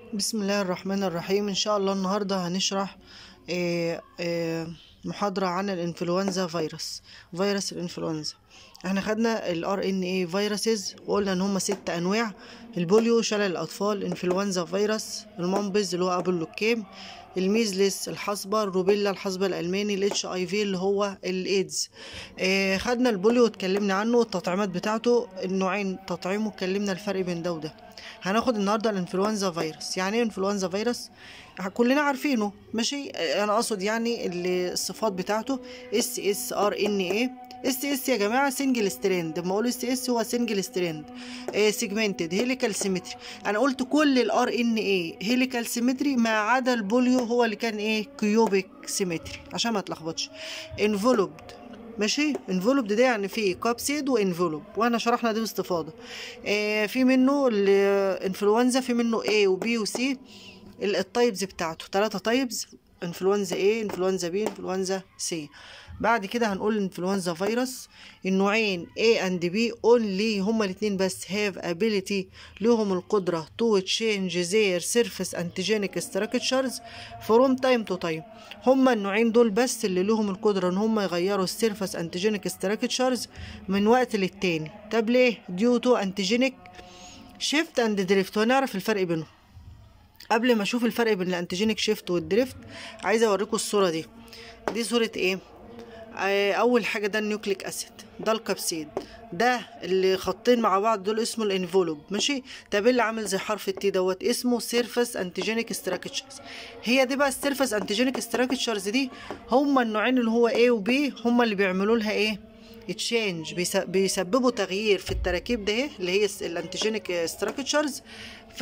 بسم الله الرحمن الرحيم ان شاء الله النهارده هنشرح آه، آه، محاضرة عن الانفلونزا فيروس فيروس الانفلونزا احنا خدنا الار ان اي فيروسز وقلنا ان هما ست انواع البوليو شلل الاطفال انفلونزا فيروس المنبز اللي هو ابو اللوكيم الميزلس الحصبة الروبيلا الحصبة الالماني الاتش اي في اللي هو الايدز آه، خدنا البوليو واتكلمنا عنه التطعيمات بتاعته النوعين تطعيمه اتكلمنا الفرق بين ده وده هناخد النهارده الانفلونزا فيروس يعني ايه انفلونزا فيروس كلنا عارفينه ماشي انا اقصد يعني اللي الصفات بتاعته اس اس ار ان اي اس اس يا جماعه سنجل ستريند لما اقول اس اس هو سنجل ستريند سيجمنتد هيليكال سيمتري انا قلت كل الار ان اي هيليكال سيمتري ما عدا البوليو هو اللي كان ايه كيوبيك سيمتري عشان ما اتلخبطش انفولوبد ماشي انفولوبد ده يعني فيه كابسيد وانفولوب واحنا شرحنا دي باستفاضه آه في منه الانفلونزا في منه A وبي وسي التايبز بتاعته ثلاثة تايبز انفلونزا A انفلونزا B انفلونزا C بعد كده هنقول انفلونزا فيروس النوعين A and B only هما الاتنين بس have ability لهم القدرة to change their surface antigenic structures from time to time هما النوعين دول بس اللي لهم القدرة ان هما يغيروا السيرفس انتيجينيك structures من وقت للتاني طب ليه due to antigenic shift and drift ونعرف الفرق بينهم قبل ما اشوف الفرق بين الانتيجينيك شيفت والدريفت عايزه اوريكم الصوره دي دي صوره ايه آه، اول حاجه ده النيوكليك اسيد ده الكبسيد ده اللي خطين مع بعض دول اسمه الانفولوب ماشي طب إيه اللي عامل زي حرف التي دوت اسمه سيرفس انتيجينيك ستراكشرز هي دي بقى السيرفس انتيجينيك ستراكشرز دي هما النوعين اللي هو A و B هما اللي بيعملوا لها ايه تشينج بيسببوا تغيير في التراكيب ده إيه؟ اللي هي الانتيجينيك ستراكشرز ف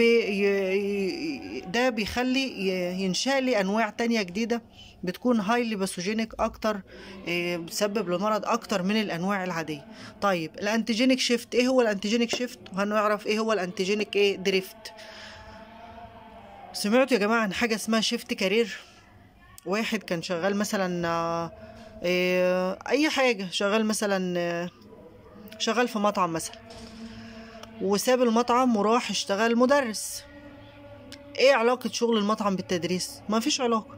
ده بيخلي ي- ينشأ لي انواع تانية جديده بتكون هايلي باثوجينيك اكتر إيه، بتسبب لمرض اكتر من الانواع العاديه طيب الانتيجينيك شيفت ايه هو الانتيجينيك شيفت وهنعرف ايه هو الانتيجينيك ايه دريفت سمعتوا يا جماعه عن حاجه اسمها شيفت كارير واحد كان شغال مثلا آه، إيه، اي حاجه شغال مثلا آه، شغال في مطعم مثلا وساب المطعم وراح اشتغل مدرس ايه علاقة شغل المطعم بالتدريس ما فيش علاقة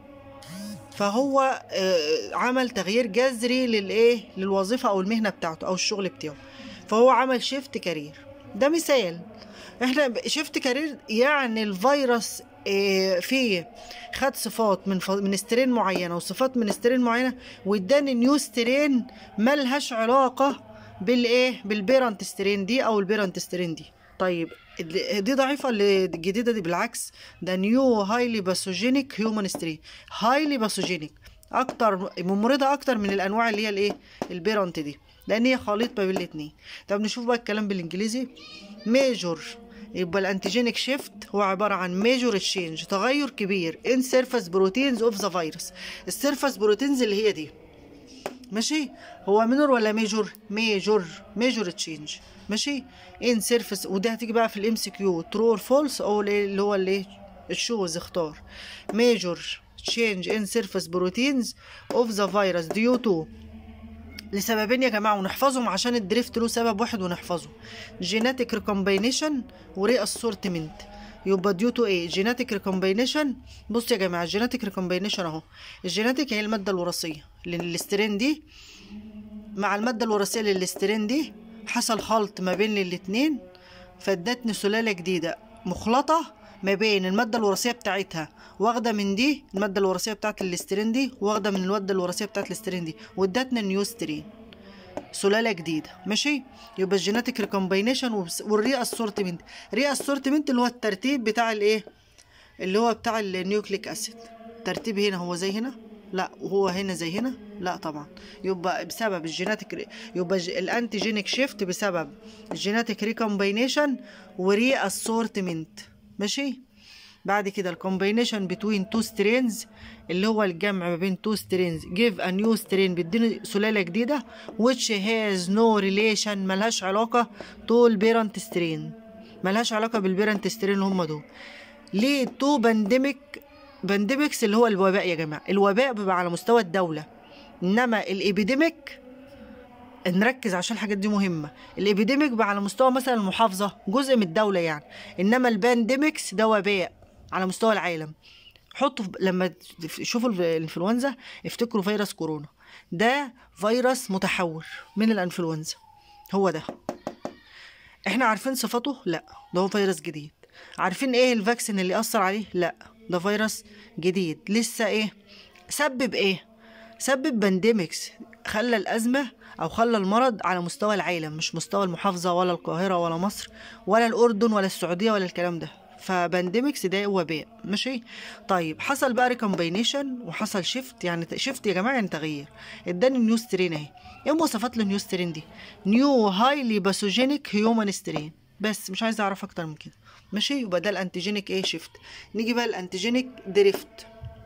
فهو آه، عمل تغيير جذري للايه للوظيفة او المهنة بتاعته او الشغل بتاعه فهو عمل شيفت كارير ده مثال احنا شيفت كارير يعني الفيروس آه، فيه خد صفات من ف... من سترين معينه وصفات من سترين معينه واداني نيو سترين ملهاش علاقه بالايه بالبيرنت سترين دي او البيرنت سترين دي طيب ال- دي ضعيفه اللي الجديده دي بالعكس ده نيو هايلي باثوجينيك هيومن سترين هايلي باثوجينيك اكتر ممرضه اكتر من الانواع اللي هي الايه البيرنت دي لان هي خليط ما بين الاتنين طب نشوف بقى الكلام بالانجليزي ميجور يبقى الانتيجينيك شيفت هو عباره عن ميجور تشينج تغير كبير ان سيرفس بروتينز اوف ذا فيروس السيرفس بروتينز اللي هي دي ماشي هو مينور ولا ميجور ميجور ميجور تشينج ماشي ان سيرفس وده هتيجي بقى في الام سي كيو ترو اور فولس او ال- اللي هو الايه الشوز اختار ميجور تشينج ان سيرفس بروتينز اوف ذا فيروس ديو تو لسببين يا جماعه ونحفظهم عشان الدريفت له سبب واحد ونحفظه جيناتيك ريكومبينيشن وري اسورتمنت يبقى ديو تو ايه جيناتيك ريكومبينيشن بص يا جماعه الجيناتيك ريكومبينيشن اهو الجيناتيك هي الماده الوراثيه للسترين دي مع الماده الوراثيه للسترين دي حصل خلط ما بين الاتنين فادتني سلاله جديده مخلطه ما بين الماده الوراثيه بتاعتها واخده من دي الماده الوراثيه بتاعت الاسترين دي واخده من الماده الوراثيه بتاعت الاسترين دي وادتنا نيو سترين سلاله جديده ماشي يبقى الجيناتيك ريكومبينيشن والري اسورتمنت ري اسورتمنت اللي هو الترتيب بتاع الايه اللي هو بتاع النيوكليك اسيد ترتيب هنا هو زي هنا لا وهو هنا زي هنا لا طبعا يبقى بسبب الجيناتيك يبقى ج- الانتيجينيك شيفت بسبب الجيناتيك ريكومبينيشن وري اسورتمنت ماشي بعد كده الكومبينيشن بتوين تو سترينز اللي هو الجمع ما بين تو سترينز جيف ا نيو سترين بيديني سلاله جديده which has no relation ملهاش علاقه تو البيرنت سترين ملهاش علاقه بالبيرنت سترين اللي هم دول ليه تو بانديميك بانديميكس اللي هو الوباء يا جماعه الوباء بيبقى على مستوى الدوله انما الابيديميك نركز عشان الحاجات دي مهمة الابيديميك بقى على مستوى مثلا المحافظة جزء من الدولة يعني انما البانديميكس ده وباء على مستوى العالم حطوا في- لما تشوفوا الف- الانفلونزا افتكروا فيروس كورونا ده فيروس متحور من الانفلونزا هو ده احنا عارفين صفاته لا ده هو فيروس جديد عارفين ايه الفاكسين اللي اثر عليه لا ده فيروس جديد لسه ايه سبب ايه سبب بانديميكس خلى الازمه او خلى المرض على مستوى العالم مش مستوى المحافظه ولا القاهره ولا مصر ولا الاردن ولا السعوديه ولا الكلام ده فبانديميكس ده وباء ماشي طيب حصل بقى ريكومبينيشن وحصل شيفت يعني شيفت يا جماعه يعني تغيير اداني نيو سترين اهي ايه مواصفات النيو سترين دي نيو هايلي باثوجينيك هيومن سترين بس مش عايز اعرف اكتر من كده ماشي يبقى ده الانتيجينيك ايه شيفت نيجي بقى الانتيجينيك دريفت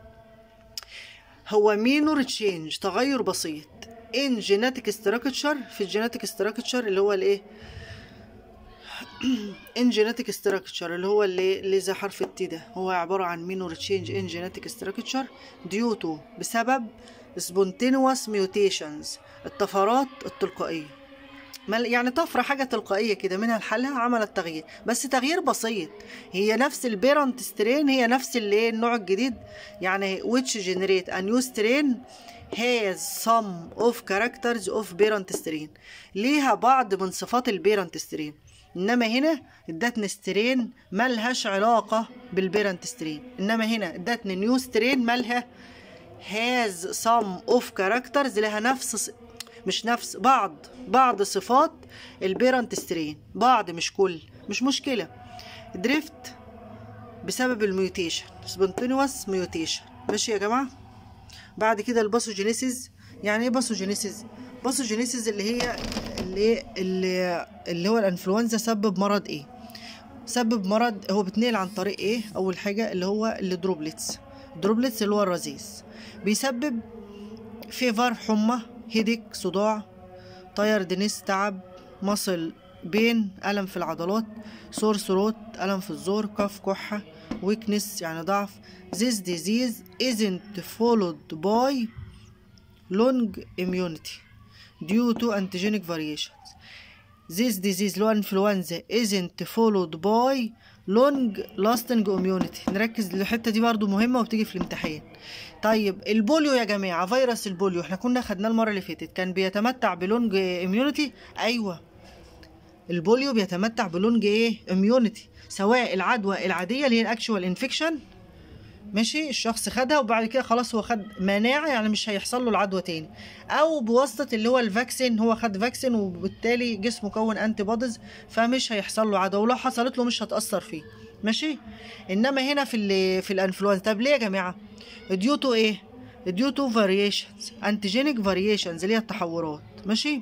هو مينور تشينج تغير بسيط ان جيناتيك ستراكشر في الجيناتيك ستراكشر اللي هو الايه ان جيناتيك ستراكشر اللي هو اللي اللي زي حرف التي ده هو عباره عن مينور تشينج ان جيناتيك ستراكشر ديو تو بسبب سبونتينوس ميوتيشنز الطفرات التلقائيه مل- يعني طفرة حاجة تلقائية كده منها لحالها عملت تغيير بس تغيير بسيط هي نفس البيرنت سترين هي نفس اللي ايه النوع الجديد يعني which generate a new strain has some of characters of parent strain ليها بعض من صفات البيرنت سترين انما هنا ادتني سترين ملهاش علاقة بالبيرنت سترين انما هنا ادتني نيو سترين مالها has some of characters لها نفس ص- مش نفس بعض بعض صفات البيرنت سترين بعض مش كل مش مشكلة دريفت بسبب الميوتيشن سبونتينوس ميوتيشن ماشي يا جماعة بعد كده الباثوجينيسيس يعني ايه باثوجينيسيس باثوجينيسيس اللي هي اللي اللي اللي هو الانفلونزا سبب مرض ايه سبب مرض هو بيتنقل عن طريق ايه اول حاجه اللي هو الدروبلتس دروبلتس اللي هو الرذيذ بيسبب فيفر حمى هيديك صداع تايردنس تعب مصل بين ألم في العضلات سور ثروت ألم في الزور كف كحة ويكنس يعني ضعف This disease isn't followed by long immunity due to antigenic variations This disease اللي هو influenza isn't followed by long lasting immunity نركز الحتة دي برضو مهمة وبتيجي في الامتحان طيب البوليو يا جماعة فيروس البوليو احنا كنا خدناه المرة اللي فاتت كان بيتمتع بلونج اميونيتي ايوه البوليو بيتمتع بلونج ايه اميونيتي سواء العدوى العادية اللي هي الاكشوال انفكشن ماشي الشخص خدها وبعد كده خلاص هو خد مناعة يعني مش هيحصل له العدوى تاني او بواسطة اللي هو الفاكسين هو خد فاكسين وبالتالي جسمه كون انتي بوديز فمش هيحصل له عدوى ولو حصلت له مش هتأثر فيه ماشي انما هنا في ال في الانفلونزا طب ليه يا جماعة ديو تو ايه ديو تو فاريشنز انتيجينيك فاريشنز اللي هي التحورات ماشي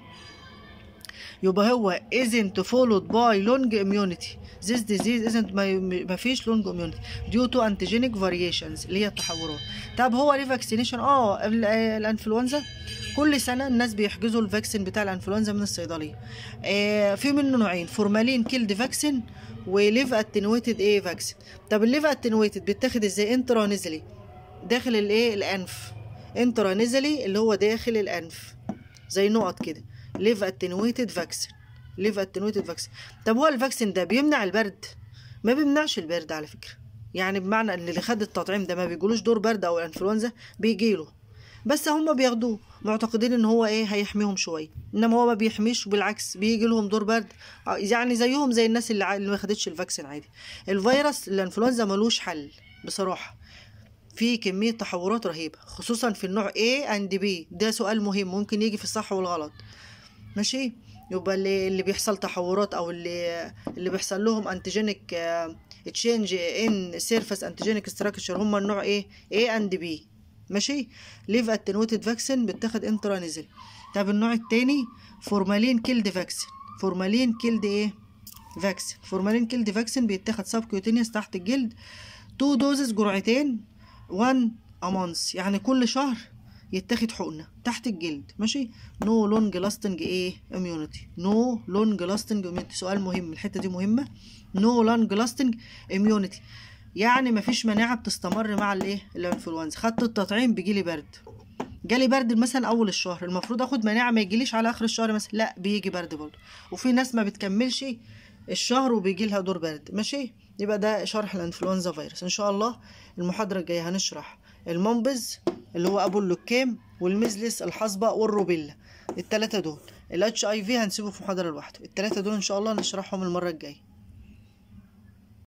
يبقى هو isn't followed by long immunity this disease isn't ما ما فيش long immunity due to antigenic variations اللي هي التحورات طب هو ليه فاكسينيشن اه ال- آه، الانفلونزا كل سنه الناس بيحجزوا الفاكسين بتاع الانفلونزا من الصيدليه آه في منه نوعين فورمالين كيلد فاكسين وليف اتنويتد ايه فاكسين طب الليف اتنويتد بيتاخد ازاي انترانيزلي داخل الايه الانف انترانيزلي اللي هو داخل الانف زي نقط كده ليف اتنويتد فاكسين ليف اتنويتد فاكسين طب هو الفاكسين ده بيمنع البرد ما بيمنعش البرد على فكره يعني بمعنى ان اللي خد التطعيم ده ما بيجيلوش دور برد او انفلونزا بيجيله بس هم بياخدوه معتقدين ان هو ايه هيحميهم شويه انما هو ما بيحميش بالعكس بيجي لهم دور برد آه، يعني زيهم زي الناس اللي, ع- اللي ما خدتش الفاكسين عادي الفيروس الانفلونزا ملوش حل بصراحه في كمية تحورات رهيبة خصوصا في النوع A and B ده سؤال مهم ممكن يجي في الصح والغلط ماشي يبقى اللي, اللي بيحصل تحورات او اللي اللي بيحصل لهم انتيجينيك تشينج ان سيرفس انتيجينيك ستراكشر هم النوع ايه A and B ماشي ليف اتنويتد فاكسين بتاخد انترانيزل طب النوع التاني فورمالين كيلد فاكسين فورمالين كيلد ايه فاكسين فورمالين كيلد فاكسين بيتاخد سبكيوتينيوس تحت الجلد تو دوزز جرعتين 1 امونس يعني كل شهر يتاخد حقنه تحت الجلد ماشي نو لونج لاستنج ايه اميونيتي نو لونج لاستنج اميونيتي سؤال مهم الحته دي مهمه نو لونج لاستنج اميونيتي يعني مفيش مناعه بتستمر مع الايه الانفلونزا خدت التطعيم بيجيلي برد جالي برد مثلا اول الشهر المفروض اخد مناعه ما يجيليش على اخر الشهر مثلا لا بيجي برد برضه وفي ناس ما بتكملش الشهر وبيجي لها دور برد ماشي يبقى ده شرح الانفلونزا فيروس ان شاء الله المحاضره الجايه هنشرح المنبذ اللي هو ابو اللكام والمزلس الحصبه والروبيلا التلاتة دول الاتش اي في هنسيبه في محاضره لوحده التلاتة دول ان شاء الله نشرحهم المره الجايه